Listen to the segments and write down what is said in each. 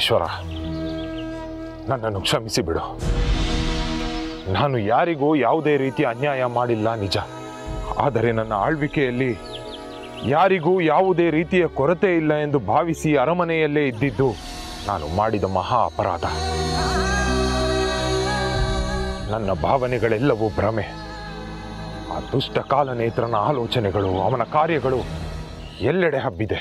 ಈಶ್ವರ ನನ್ನನ್ನು ಕ್ಷಮಿಸಿ ಬಿಡು ನಾನು ಯಾರಿಗೂ ಯಾವುದೇ ರೀತಿಯ ಅನ್ಯಾಯ ಮಾಡಿಲ್ಲ ನಿಜ ಆದರೆ ನನ್ನ ಆಳ್ವಿಕೆಯಲ್ಲಿ ಯಾರಿಗೂ ಯಾವುದೇ ರೀತಿಯ ಕೊರತೆ ಇಲ್ಲ ಎಂದು ಭಾವಿಸಿ ಅರಮನೆಯಲ್ಲೇ ಇದ್ದಿದ್ದು ನಾನು ಮಾಡಿದ ಮಹಾ ಅಪರಾಧ ನನ್ನ ಭಾವನೆಗಳೆಲ್ಲವೂ ಭ್ರಮೆ ಆ ದುಷ್ಟ ಕಾಲನೇತ್ರನ ಆಲೋಚನೆಗಳು ಅವನ ಕಾರ್ಯಗಳು ಎಲ್ಲೆಡೆ ಹಬ್ಬಿದೆ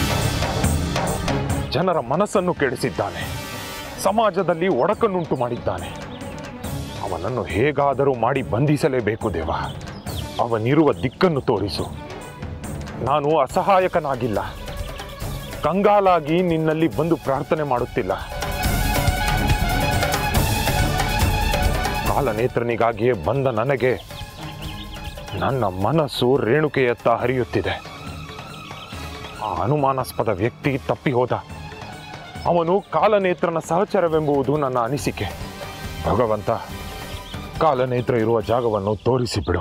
ಜನರ ಮನಸ್ಸನ್ನು ಕೆಡಿಸಿದ್ದಾನೆ ಸಮಾಜದಲ್ಲಿ ಒಡಕನ್ನುಂಟು ಮಾಡಿದ್ದಾನೆ ಅವನನ್ನು ಹೇಗಾದರೂ ಮಾಡಿ ಬಂಧಿಸಲೇಬೇಕು ದೇವ ಅವನಿರುವ ದಿಕ್ಕನ್ನು ತೋರಿಸು ನಾನು ಅಸಹಾಯಕನಾಗಿಲ್ಲ ಕಂಗಾಲಾಗಿ ನಿನ್ನಲ್ಲಿ ಬಂದು ಪ್ರಾರ್ಥನೆ ಮಾಡುತ್ತಿಲ್ಲ ಕಾಲನೇತ್ರನಿಗಾಗಿಯೇ ಬಂದ ನನಗೆ ನನ್ನ ಮನಸ್ಸು ರೇಣುಕೆಯತ್ತ ಹರಿಯುತ್ತಿದೆ ಆ ಅನುಮಾನಾಸ್ಪದ ವ್ಯಕ್ತಿ ತಪ್ಪಿ ಹೋದ ಅವನು ಕಾಲನೇತ್ರನ ಸಹಚರವೆಂಬುದು ನನ್ನ ಅನಿಸಿಕೆ ಭಗವಂತ ಕಾಲನೇತ್ರ ಇರುವ ಜಾಗವನ್ನು ತೋರಿಸಿ ಬಿಡು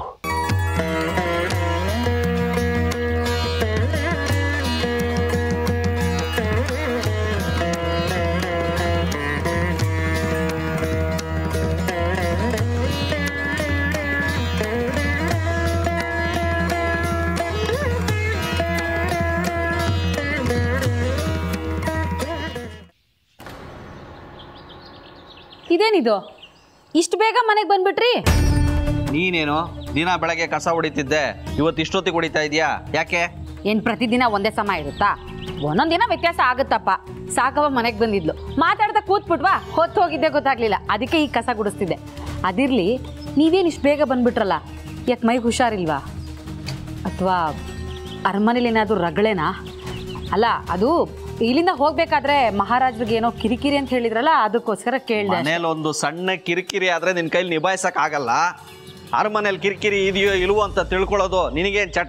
ಇದೇನಿದು ಇಷ್ಟು ಬೇಗ ಮನೆಗೆ ಬಂದ್ಬಿಟ್ರಿ ನೀನೇನು ದಿನ ಬೆಳಗ್ಗೆ ಕಸ ಹೊಡಿತಿದ್ದೆ ಇವತ್ತು ಇಷ್ಟೊತ್ತಿಗೆ ಹೊಡಿತಾ ಇದೆಯಾ ಯಾಕೆ ಏನ್ ಪ್ರತಿದಿನ ಒಂದೇ ಸಮ ಇರುತ್ತಾ ಒಂದೊಂದ್ ದಿನ ವ್ಯತ್ಯಾಸ ಆಗುತ್ತಪ್ಪ ಸಾಕವ ಮನೆಗೆ ಬಂದಿದ್ಲು ಮಾತಾಡ್ತಾ ಕೂತ್ಬಿಟ್ವಾ ಹೊತ್ತು ಹೋಗಿದ್ದೆ ಗೊತ್ತಾಗ್ಲಿಲ್ಲ ಅದಕ್ಕೆ ಈ ಕಸ ಗುಡಿಸ್ತಿದ್ದೆ ಅದಿರ್ಲಿ ನೀವೇನು ಇಷ್ಟು ಬೇಗ ಬಂದ್ಬಿಟ್ರಲ್ಲ ಯಾಕೆ ಮೈಗೆ ಹುಷಾರಿಲ್ವಾ ಅಥವಾ ಅರಮನೇಲಿ ಏನಾದರೂ ರಗಳೆನಾ ಅಲ್ಲ ಅದು ಇಲ್ಲಿಂದ ಹೋಗ್ಬೇಕಾದ್ರೆ ಮಹಾರಾಜ್ರಿಗೆ ಏನೋ ಕಿರಿಕಿರಿ ಅಂತ ಹೇಳಿದ್ರಲ್ಲ ಅದಕ್ಕೋಸ್ಕರ ಕೇಳಿದೆ ಮನೇಲಿ ಒಂದು ಸಣ್ಣ ಕಿರಿಕಿರಿ ಆದ್ರೆ ನಿನ್ ಕೈಲಿ ನಿಭಾಯಿಸಕ್ ಆಗಲ್ಲ ಅರಮನೇಲಿ ಕಿರಿಕಿರಿ ಇದೆಯೋ ಇಲ್ವೋ ಅಂತ ತಿಳ್ಕೊಳ್ಳೋದು ನಿನಗೇನ್ ಚಟ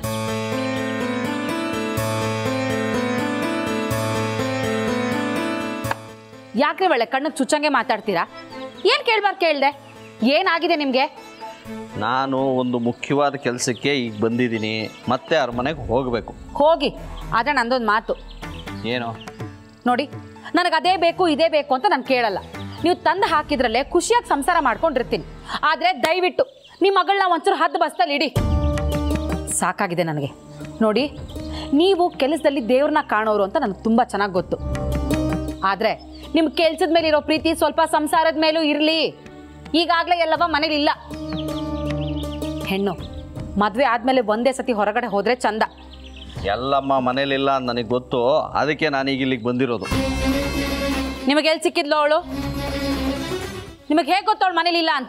ಯಾಕ್ರಿ ಒಳ್ಳೆ ಕಣ್ಣಿಗೆ ಚುಚ್ಚಂಗೆ ಮಾತಾಡ್ತೀರಾ ಏನು ಕೇಳ್ಬಾರ್ದು ಕೇಳ್ದೆ ಏನಾಗಿದೆ ನಿಮಗೆ ನಾನು ಒಂದು ಮುಖ್ಯವಾದ ಕೆಲಸಕ್ಕೆ ಈಗ ಬಂದಿದ್ದೀನಿ ಮತ್ತೆ ಅರಮನೆಗೆ ಹೋಗಬೇಕು ಹೋಗಿ ಆದ್ರೆ ನಂದೊಂದು ಮಾತು ಏನು ನೋಡಿ ನನಗೆ ಅದೇ ಬೇಕು ಇದೇ ಬೇಕು ಅಂತ ನಾನು ಕೇಳಲ್ಲ ನೀವು ತಂದು ಹಾಕಿದ್ರಲ್ಲೇ ಖುಷಿಯಾಗಿ ಸಂಸಾರ ಮಾಡ್ಕೊಂಡಿರ್ತೀನಿ ಆದರೆ ದಯವಿಟ್ಟು ನಿಮ್ಮ ಮಗಳನ್ನ ಒಂಚೂರು ಹದ್ದು ಬಸ್ತಲ್ಲಿ ಇಡಿ ಸಾಕಾಗಿದೆ ನನಗೆ ನೋಡಿ ನೀವು ಕೆಲಸದಲ್ಲಿ ದೇವ್ರನ್ನ ಕಾಣೋರು ಅಂತ ನನಗೆ ತುಂಬ ಚೆನ್ನಾಗಿ ಗೊತ್ತು ಆದರೆ ನಿಮ್ಮ ಕೆಲ್ಸದ ಮೇಲೆ ಇರೋ ಪ್ರೀತಿ ಸ್ವಲ್ಪ ಸಂಸಾರದ ಮೇಲೂ ಇರಲಿ ಈಗಾಗಲೇ ಎಲ್ಲವ ಮನೇಲಿ ಇಲ್ಲ ಹೆಣ್ಣು ಮದುವೆ ಆದಮೇಲೆ ಒಂದೇ ಸತಿ ಹೊರಗಡೆ ಹೋದರೆ ಚಂದ ಎಲ್ಲಮ್ಮ ಮನೇಲಿಲ್ಲ ಅಂತ ನನಗೆ ಗೊತ್ತು ಅದಕ್ಕೆ ನಾನೀಗ ಇಲ್ಲಿಗೆ ಬಂದಿರೋದು ನಿಮಗೆ ಎಲ್ಲಿ ಸಿಕ್ಕಿದ್ಲು ಅವಳು ನಿಮಗೆ ಹೇಗೆ ಗೊತ್ತು ಅವಳು ಮನೇಲಿ ಇಲ್ಲ ಅಂತ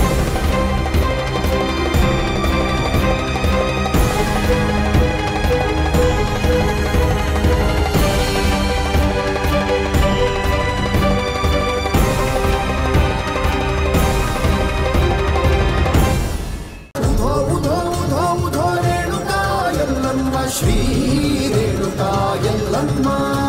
ಉಧೋ ಉಧೋ ಉಧೋ ಉಧೋ ರೇಣುಕಾ ಎಲ್ಲಮ್ಮ ಶ್ರೀ ರೇಣುಕಾ ಎಲ್ಲಮ್ಮ